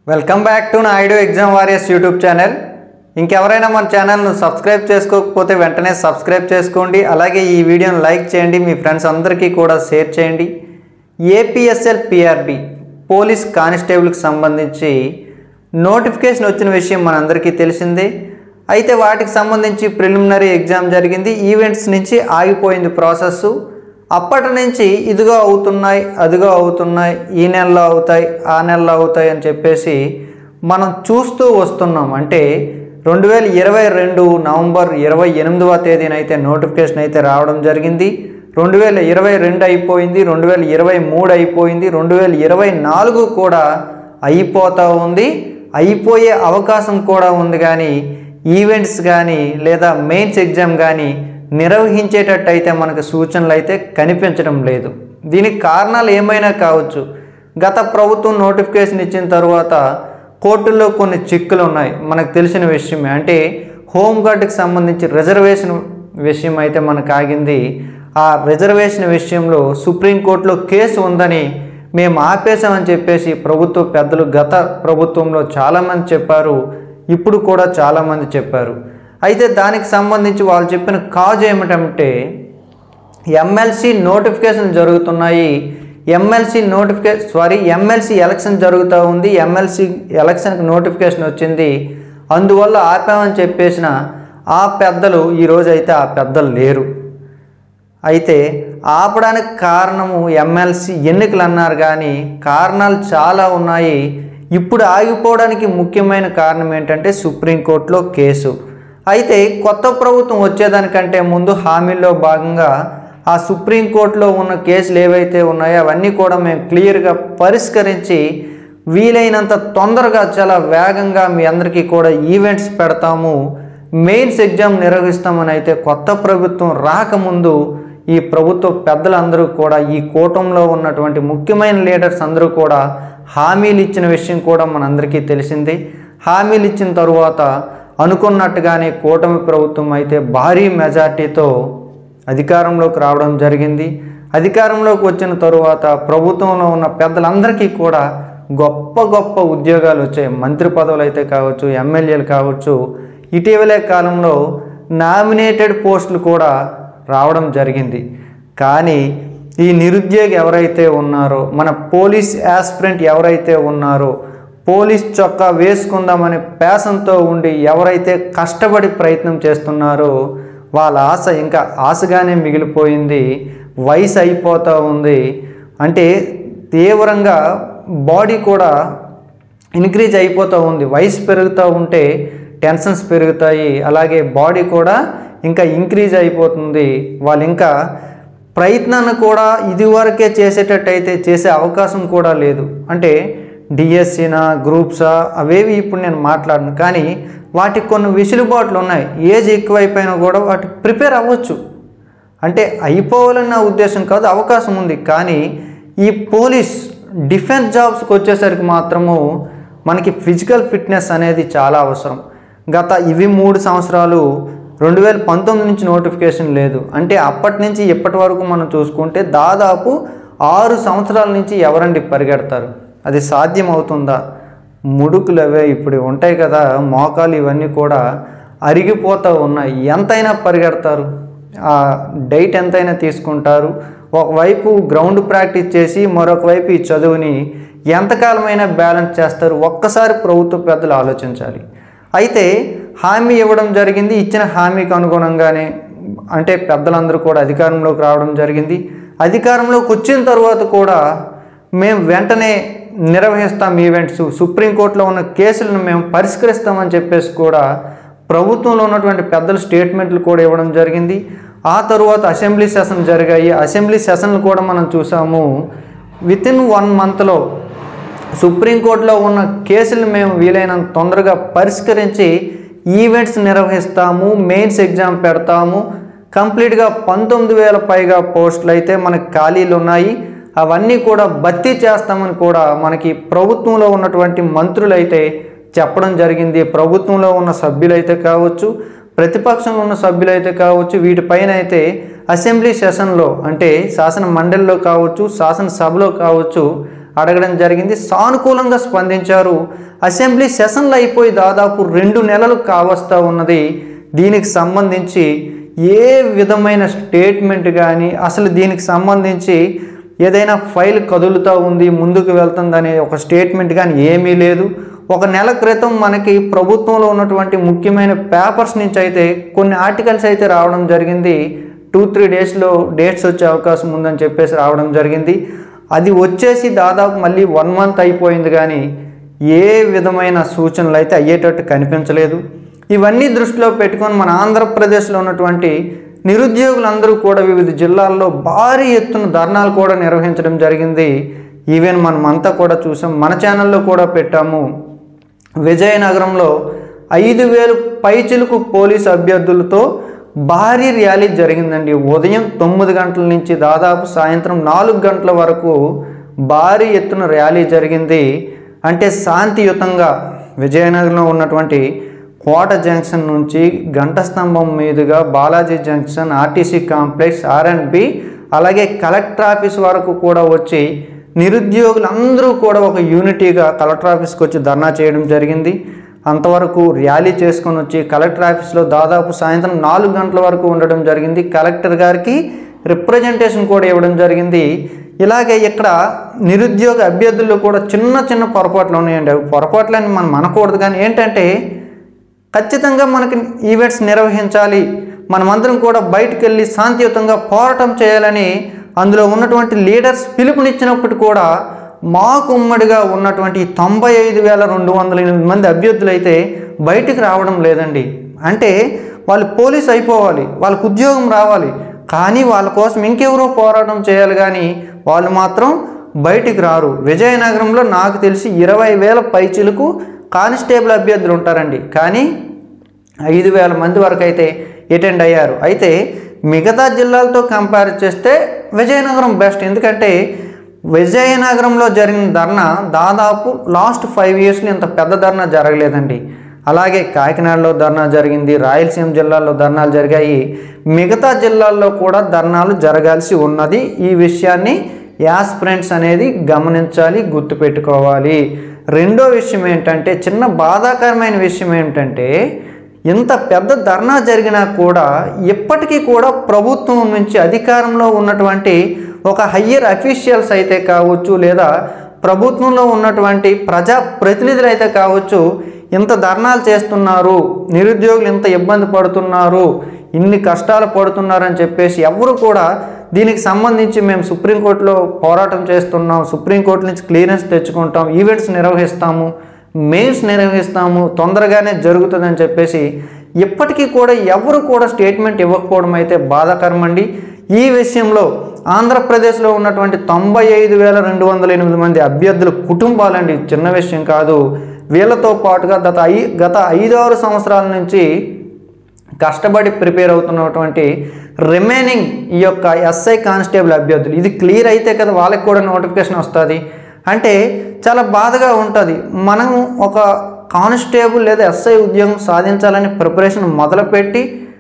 welcome back to Naidu exam warriors YouTube channel ఇంకెవరైనా మన ఛానల్ను సబ్స్క్రైబ్ చేసుకోకపోతే వెంటనే సబ్స్క్రైబ్ చేసుకోండి అలాగే ఈ వీడియోని లైక్ చేయండి మీ ఫ్రెండ్స్ అందరికీ కూడా షేర్ చేయండి ఏపీఎస్ఎల్ పిఆర్బి పోలీస్ కానిస్టేబుల్కి సంబంధించి నోటిఫికేషన్ వచ్చిన విషయం మనందరికీ తెలిసిందే అయితే వాటికి సంబంధించి ప్రిలిమినరీ ఎగ్జామ్ జరిగింది ఈవెంట్స్ నుంచి ఆగిపోయింది ప్రాసెస్ అప్పటి నుంచి ఇదిగో అవుతున్నాయి అదిగో అవుతున్నాయి ఈ నెలలో అవుతాయి ఆ నెలలో అవుతాయి అని చెప్పేసి మనం చూస్తూ వస్తున్నాం అంటే రెండు వేల ఇరవై రెండు నవంబర్ ఇరవై ఎనిమిదవ తేదీన అయితే నోటిఫికేషన్ అయితే రావడం జరిగింది రెండు వేల ఇరవై రెండు అయిపోయింది రెండు వేల ఇరవై మూడు అయిపోయింది రెండు వేల ఇరవై నాలుగు కూడా అయిపోతూ ఉంది అయిపోయే అవకాశం కూడా ఉంది కానీ ఈవెంట్స్ కానీ లేదా మెయిన్స్ ఎగ్జామ్ కానీ నిర్వహించేటట్టు అయితే మనకు సూచనలు అయితే కనిపించడం లేదు దీనికి కారణాలు ఏమైనా కావచ్చు గత ప్రభుత్వం నోటిఫికేషన్ ఇచ్చిన తర్వాత కోర్టుల్లో కొన్ని చిక్కులు ఉన్నాయి మనకు తెలిసిన విషయమే అంటే హోంగార్డ్కి సంబంధించి రిజర్వేషన్ విషయం అయితే మనకు ఆగింది ఆ రిజర్వేషన్ విషయంలో సుప్రీంకోర్టులో కేసు ఉందని మేము ఆపేశామని చెప్పేసి ప్రభుత్వ పెద్దలు గత ప్రభుత్వంలో చాలామంది చెప్పారు ఇప్పుడు కూడా చాలామంది చెప్పారు అయితే దానికి సంబంధించి వాళ్ళు చెప్పిన కాజ్ ఏమిటంటే ఎమ్మెల్సీ నోటిఫికేషన్ జరుగుతున్నాయి MLC notification sorry MLC election జరుగుతూ ఉంది ఎమ్మెల్సీ ఎలక్షన్కి నోటిఫికేషన్ వచ్చింది అందువల్ల ఆపామని చెప్పేసిన ఆ పెద్దలు ఈరోజు అయితే ఆ పెద్దలు లేరు అయితే ఆపడానికి కారణము ఎమ్మెల్సీ ఎన్నికలు అన్నారు కానీ కారణాలు చాలా ఉన్నాయి ఇప్పుడు ఆగిపోవడానికి ముఖ్యమైన కారణం ఏంటంటే సుప్రీంకోర్టులో కేసు అయితే కొత్త ప్రభుత్వం వచ్చేదానికంటే ముందు హామీల్లో భాగంగా ఆ సుప్రీంకోర్టులో ఉన్న కేసులు ఏవైతే ఉన్నాయో అవన్నీ కూడా మేము క్లియర్గా పరిష్కరించి వీలైనంత తొందరగా చాలా వేగంగా మీ అందరికీ కూడా ఈవెంట్స్ పెడతాము మెయిన్స్ ఎగ్జామ్ నిర్వహిస్తామని అయితే కొత్త ప్రభుత్వం రాకముందు ఈ ప్రభుత్వ పెద్దలందరూ కూడా ఈ కూటంలో ఉన్నటువంటి ముఖ్యమైన లీడర్స్ అందరూ కూడా హామీలు ఇచ్చిన విషయం కూడా మనందరికీ తెలిసింది హామీలు ఇచ్చిన తరువాత అనుకున్నట్టుగానే కూటమి ప్రభుత్వం అయితే భారీ మెజార్టీతో అధికారంలోకి రావడం జరిగింది అధికారంలోకి వచ్చిన తరువాత ప్రభుత్వంలో ఉన్న పెద్దలందరికీ కూడా గొప్ప గొప్ప ఉద్యోగాలు వచ్చాయి మంత్రి పదవులు అయితే కావచ్చు ఎమ్మెల్యేలు కావచ్చు ఇటీవలే కాలంలో నామినేటెడ్ పోస్టులు కూడా రావడం జరిగింది కానీ ఈ నిరుద్యోగి ఎవరైతే ఉన్నారో మన పోలీస్ యాస్పిరెంట్ ఎవరైతే ఉన్నారో పోలీస్ చొక్కా వేసుకుందామనే పేసంతో ఉండి ఎవరైతే కష్టపడి ప్రయత్నం చేస్తున్నారో వాళ్ళ ఆశ ఇంకా ఆశగానే మిగిలిపోయింది వయసు అయిపోతూ ఉంది అంటే తీవ్రంగా బాడీ కూడా ఇంక్రీజ్ అయిపోతూ ఉంది వయసు పెరుగుతూ ఉంటే టెన్షన్స్ పెరుగుతాయి అలాగే బాడీ కూడా ఇంకా ఇంక్రీజ్ అయిపోతుంది వాళ్ళు ఇంకా ప్రయత్నాన్ని కూడా ఇదివరకే చేసేటట్టయితే చేసే అవకాశం కూడా లేదు అంటే డిఎస్సీనా గ్రూప్సా అవేవి ఇప్పుడు నేను మాట్లాడను కానీ వాటికి కొన్ని విసులుబాట్లు ఉన్నాయి ఏజ్ ఎక్కువైపోయినా కూడా వాటికి ప్రిపేర్ అవ్వచ్చు అంటే అయిపోవాలన్న ఉద్దేశం కాదు అవకాశం ఉంది కానీ ఈ పోలీస్ డిఫెన్స్ జాబ్స్కి వచ్చేసరికి మాత్రము మనకి ఫిజికల్ ఫిట్నెస్ అనేది చాలా అవసరం గత ఇవి మూడు సంవత్సరాలు రెండు వేల పంతొమ్మిది నుంచి నోటిఫికేషన్ లేదు అంటే అప్పటి నుంచి ఇప్పటి వరకు మనం చూసుకుంటే దాదాపు ఆరు సంవత్సరాల నుంచి ఎవరండి పరిగెడతారు అది సాధ్యం అవుతుందా ముడుకులు అవే ఇప్పుడు ఉంటాయి కదా మోకాలు ఇవన్నీ కూడా అరిగిపోతూ ఉన్నాయి ఎంతైనా పరిగెడతారు ఆ డైట్ ఎంతైనా తీసుకుంటారు ఒకవైపు గ్రౌండ్ ప్రాక్టీస్ చేసి మరొక వైపు ఈ చదువుని ఎంతకాలమైనా బ్యాలెన్స్ చేస్తారు ఒక్కసారి ప్రభుత్వ పెద్దలు ఆలోచించాలి అయితే హామీ ఇవ్వడం జరిగింది ఇచ్చిన హామీకి అనుగుణంగానే అంటే పెద్దలందరూ కూడా అధికారంలోకి రావడం జరిగింది అధికారంలోకి వచ్చిన తర్వాత కూడా మేము వెంటనే నిర్వహిస్తాం ఈవెంట్స్ సుప్రీంకోర్టులో ఉన్న కేసులను మేము పరిష్కరిస్తామని చెప్పేసి కూడా ప్రభుత్వంలో ఉన్నటువంటి పెద్దల స్టేట్మెంట్లు కూడా ఇవ్వడం జరిగింది ఆ తరువాత అసెంబ్లీ సెషన్ జరిగాయి అసెంబ్లీ సెషన్లు కూడా మనం చూసాము విత్ ఇన్ వన్ మంత్లో సుప్రీంకోర్టులో ఉన్న కేసులు మేము వీలైనంత తొందరగా పరిష్కరించి ఈవెంట్స్ నిర్వహిస్తాము మెయిన్స్ ఎగ్జామ్ పెడతాము కంప్లీట్గా పంతొమ్మిది వేల పైగా పోస్టులు అయితే మనకు ఖాళీలు ఉన్నాయి అవన్నీ కూడా భర్తీ చేస్తామని కూడా మనకి ప్రభుత్వంలో ఉన్నటువంటి మంత్రులు అయితే చెప్పడం జరిగింది ప్రభుత్వంలో ఉన్న సభ్యులైతే కావచ్చు ప్రతిపక్షంలో ఉన్న సభ్యులైతే కావచ్చు వీటిపైన అయితే అసెంబ్లీ సెషన్లో అంటే శాసన మండలిలో కావచ్చు శాసనసభలో కావచ్చు అడగడం జరిగింది సానుకూలంగా స్పందించారు అసెంబ్లీ సెషన్లు అయిపోయి దాదాపు రెండు నెలలు కావస్తా ఉన్నది దీనికి సంబంధించి ఏ విధమైన స్టేట్మెంట్ కానీ అసలు దీనికి సంబంధించి ఏదైనా ఫైల్ కదులుతూ ఉంది ముందుకు వెళ్తుందనే ఒక స్టేట్మెంట్ కానీ ఏమీ లేదు ఒక నెల క్రితం మనకి ప్రభుత్వంలో ఉన్నటువంటి ముఖ్యమైన పేపర్స్ నుంచి అయితే కొన్ని ఆర్టికల్స్ అయితే రావడం జరిగింది టూ త్రీ డేస్లో డేట్స్ వచ్చే అవకాశం ఉందని చెప్పేసి రావడం జరిగింది అది వచ్చేసి దాదాపు మళ్ళీ వన్ మంత్ అయిపోయింది కానీ ఏ విధమైన సూచనలు అయితే అయ్యేటట్టు కనిపించలేదు ఇవన్నీ దృష్టిలో పెట్టుకొని మన ఆంధ్రప్రదేశ్లో ఉన్నటువంటి నిరుద్యోగులందరూ కూడా వివిధ జిల్లాల్లో భారీ ఎత్తున ధర్నాలు కూడా నిర్వహించడం జరిగింది ఈవెన్ మనమంతా కూడా చూసాం మన ఛానల్లో కూడా పెట్టాము విజయనగరంలో ఐదు వేలు పైచిలుకు పోలీసు అభ్యర్థులతో భారీ ర్యాలీ జరిగిందండి ఉదయం తొమ్మిది గంటల నుంచి దాదాపు సాయంత్రం నాలుగు గంటల వరకు భారీ ఎత్తున ర్యాలీ జరిగింది అంటే శాంతియుతంగా విజయనగరంలో ఉన్నటువంటి కోట జంక్షన్ నుంచి గంట స్తంభం మీదుగా బాలాజీ జంక్షన్ ఆర్టీసీ కాంప్లెక్స్ ఆర్ఎండ్బి అలాగే కలెక్టర్ ఆఫీస్ వరకు కూడా వచ్చి నిరుద్యోగులందరూ కూడా ఒక యూనిటీగా కలెక్టర్ ఆఫీస్కి వచ్చి ధర్నా చేయడం జరిగింది అంతవరకు ర్యాలీ చేసుకొని వచ్చి కలెక్టర్ ఆఫీస్లో దాదాపు సాయంత్రం నాలుగు గంటల వరకు ఉండడం జరిగింది కలెక్టర్ గారికి రిప్రజెంటేషన్ కూడా ఇవ్వడం జరిగింది ఇలాగే ఇక్కడ నిరుద్యోగ అభ్యర్థుల్లో కూడా చిన్న చిన్న పొరపాట్లు ఉన్నాయండి అవి పొరపాట్లని మనం అనకూడదు కానీ ఏంటంటే ఖచ్చితంగా మనకి ఈవెంట్స్ నిర్వహించాలి మనమందరం కూడా బయటకు వెళ్ళి శాంతియుతంగా పోరాటం చేయాలని అందులో ఉన్నటువంటి లీడర్స్ పిలుపునిచ్చినప్పుడు కూడా మాకు ఉమ్మడిగా ఉన్నటువంటి తొంభై ఐదు వేల రెండు వందల ఎనిమిది మంది అభ్యర్థులు అయితే బయటికి రావడం లేదండి అంటే వాళ్ళు పోలీస్ అయిపోవాలి వాళ్ళకు ఉద్యోగం రావాలి కానీ వాళ్ళ కోసం ఇంకెవరో పోరాటం చేయాలి కానీ వాళ్ళు మాత్రం బయటికి రారు విజయనగరంలో నాకు తెలిసి ఇరవై వేల పైచిలకు కానిస్టేబుల్ అభ్యర్థులు ఉంటారండి కానీ ఐదు వేల మంది వరకు అయితే అటెండ్ అయ్యారు అయితే మిగతా జిల్లాలతో కంపేర్ చేస్తే విజయనగరం బెస్ట్ ఎందుకంటే విజయనగరంలో జరిగిన ధర్నా దాదాపు లాస్ట్ ఫైవ్ ఇయర్స్లో ఇంత పెద్ద ధర్నా జరగలేదండి అలాగే కాకినాడలో ధర్నా జరిగింది రాయలసీమ జిల్లాలో ధర్నాలు జరిగాయి మిగతా జిల్లాల్లో కూడా ధర్నాలు జరగాల్సి ఉన్నది ఈ విషయాన్ని యాస్పిరెంట్స్ అనేది గమనించాలి గుర్తుపెట్టుకోవాలి రెండో విషయం ఏంటంటే చిన్న బాధాకరమైన విషయం ఏంటంటే ఇంత పెద్ద ధర్నా జరిగినా కూడా ఇప్పటికీ కూడా ప్రభుత్వం నుంచి అధికారంలో ఉన్నటువంటి ఒక హయ్యర్ అఫీషియల్స్ అయితే కావచ్చు లేదా ప్రభుత్వంలో ఉన్నటువంటి ప్రజా ప్రతినిధులు అయితే కావచ్చు ఇంత ధర్నాలు చేస్తున్నారు నిరుద్యోగులు ఇంత ఇబ్బంది పడుతున్నారు ఇన్ని కష్టాలు పడుతున్నారని చెప్పేసి ఎవరు కూడా దీనికి సంబంధించి మేము సుప్రీంకోర్టులో పోరాటం చేస్తున్నాం సుప్రీంకోర్టు నుంచి క్లియరెన్స్ తెచ్చుకుంటాం ఈవెంట్స్ నిర్వహిస్తాము మెయిల్స్ నిర్వహిస్తాము తొందరగానే జరుగుతుందని చెప్పేసి ఇప్పటికీ కూడా ఎవరు కూడా స్టేట్మెంట్ ఇవ్వకపోవడం అయితే బాధాకరం అండి ఈ విషయంలో ఆంధ్రప్రదేశ్లో ఉన్నటువంటి తొంభై ఐదు వేల రెండు వందల ఎనిమిది మంది అభ్యర్థుల కుటుంబాలండి చిన్న విషయం కాదు వీళ్ళతో పాటుగా గత ఐ గత ఐదు ఆరు సంవత్సరాల నుంచి కష్టపడి ప్రిపేర్ అవుతున్నటువంటి రిమైనింగ్ ఈ యొక్క ఎస్ఐ కానిస్టేబుల్ అభ్యర్థులు ఇది క్లియర్ అయితే కదా వాళ్ళకి కూడా నోటిఫికేషన్ వస్తుంది అంటే చాలా బాధగా ఉంటుంది మనం ఒక కానిస్టేబుల్ లేదా ఎస్ఐ ఉద్యోగం సాధించాలని ప్రిపరేషన్ మొదలుపెట్టి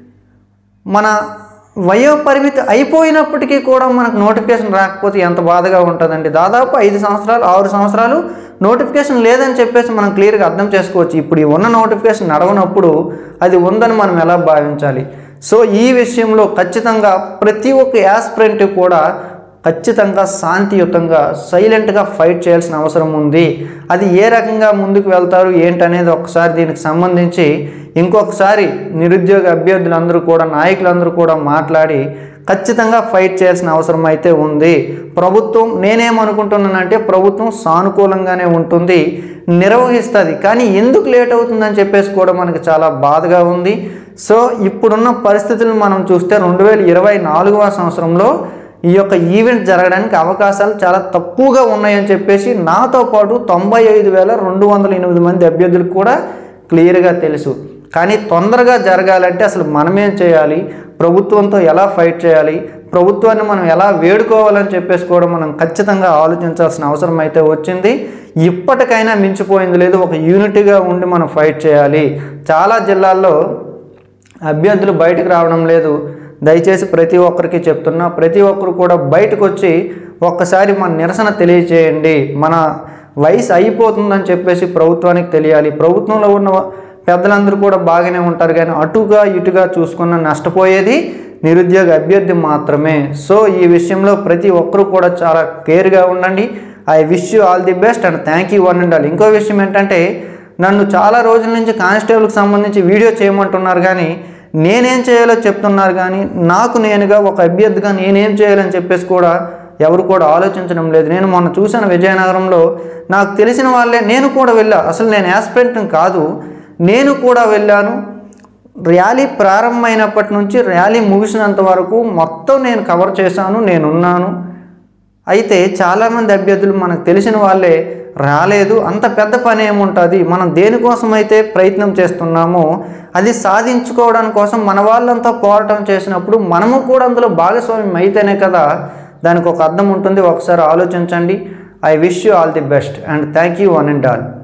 మన వయో పరిమితి అయిపోయినప్పటికీ కూడా మనకు నోటిఫికేషన్ రాకపోతే ఎంత బాధగా ఉంటుందండి దాదాపు ఐదు సంవత్సరాలు ఆరు సంవత్సరాలు నోటిఫికేషన్ లేదని చెప్పేసి మనం క్లియర్గా అర్థం చేసుకోవచ్చు ఇప్పుడు ఈ ఉన్న నోటిఫికేషన్ నడవనప్పుడు అది ఉందని మనం ఎలా భావించాలి సో ఈ విషయంలో ఖచ్చితంగా ప్రతి ఒక్క యాస్పిరెంట్ కూడా ఖచ్చితంగా శాంతియుతంగా సైలెంట్గా ఫైట్ చేయాల్సిన అవసరం ఉంది అది ఏ రకంగా ముందుకు వెళ్తారు ఏంటనేది ఒకసారి దీనికి సంబంధించి ఇంకొకసారి నిరుద్యోగ అభ్యర్థులందరూ కూడా నాయకులందరూ కూడా మాట్లాడి ఖచ్చితంగా ఫైట్ చేయాల్సిన అవసరం అయితే ఉంది ప్రభుత్వం నేనేమనుకుంటున్నానంటే ప్రభుత్వం సానుకూలంగానే ఉంటుంది నిర్వహిస్తుంది కానీ ఎందుకు లేట్ అవుతుందని చెప్పేసి కూడా మనకి చాలా బాధగా ఉంది సో ఇప్పుడున్న పరిస్థితులను మనం చూస్తే రెండు వేల ఇరవై నాలుగవ సంవత్సరంలో ఈ యొక్క ఈవెంట్ జరగడానికి అవకాశాలు చాలా తక్కువగా ఉన్నాయని చెప్పేసి నాతో పాటు తొంభై ఐదు వేల రెండు వందల ఎనిమిది మంది అభ్యర్థులకు కూడా క్లియర్గా తెలుసు కానీ తొందరగా జరగాలంటే అసలు మనమేం చేయాలి ప్రభుత్వంతో ఎలా ఫైట్ చేయాలి ప్రభుత్వాన్ని మనం ఎలా వేడుకోవాలని చెప్పేసి కూడా మనం ఖచ్చితంగా ఆలోచించాల్సిన అవసరం అయితే వచ్చింది ఇప్పటికైనా మించిపోయింది లేదు ఒక యూనిటీగా ఉండి మనం ఫైట్ చేయాలి చాలా జిల్లాల్లో అభ్యర్థులు బయటకు రావడం లేదు దయచేసి ప్రతి ఒక్కరికి చెప్తున్నా ప్రతి ఒక్కరు కూడా బయటకు వచ్చి ఒక్కసారి మన నిరసన తెలియచేయండి మన వయసు అయిపోతుందని చెప్పేసి ప్రభుత్వానికి తెలియాలి ప్రభుత్వంలో ఉన్న పెద్దలందరూ కూడా బాగానే ఉంటారు కానీ అటుగా ఇటుగా చూసుకున్న నష్టపోయేది నిరుద్యోగ అభ్యర్థి మాత్రమే సో ఈ విషయంలో ప్రతి ఒక్కరూ కూడా చాలా కేర్గా ఉండండి I wish you all the best and thank you one and all ఇంకో విషయం ఏంటంటే నన్ను చాలా రోజుల నుంచి కానిస్టేబుల్కి సంబంధించి వీడియో చేయమంటున్నారు కానీ నేనేం చేయాలో చెప్తున్నారు కానీ నాకు నేనుగా ఒక అభ్యర్థిగా నేనేం చేయాలని చెప్పేసి కూడా ఎవరు కూడా ఆలోచించడం లేదు నేను మొన్న చూశాను విజయనగరంలో నాకు తెలిసిన వాళ్ళే నేను కూడా వెళ్ళా అసలు నేను యాస్పిరెంట్ కాదు నేను కూడా వెళ్ళాను ర్యాలీ ప్రారంభమైనప్పటి నుంచి ర్యాలీ ముగిసినంత వరకు మొత్తం నేను కవర్ చేశాను నేనున్నాను అయితే చాలామంది అభ్యర్థులు మనకు తెలిసిన వాళ్ళే రాలేదు అంత పెద్ద పని ఏముంటుంది మనం దేనికోసం అయితే ప్రయత్నం చేస్తున్నామో అది సాధించుకోవడం కోసం మన వాళ్ళంతా పోరాటం చేసినప్పుడు మనము కూడా అందులో భాగస్వామ్యం అయితేనే కదా దానికి ఒక అర్థం ఉంటుంది ఒకసారి ఆలోచించండి I wish you all the best and thank you one and all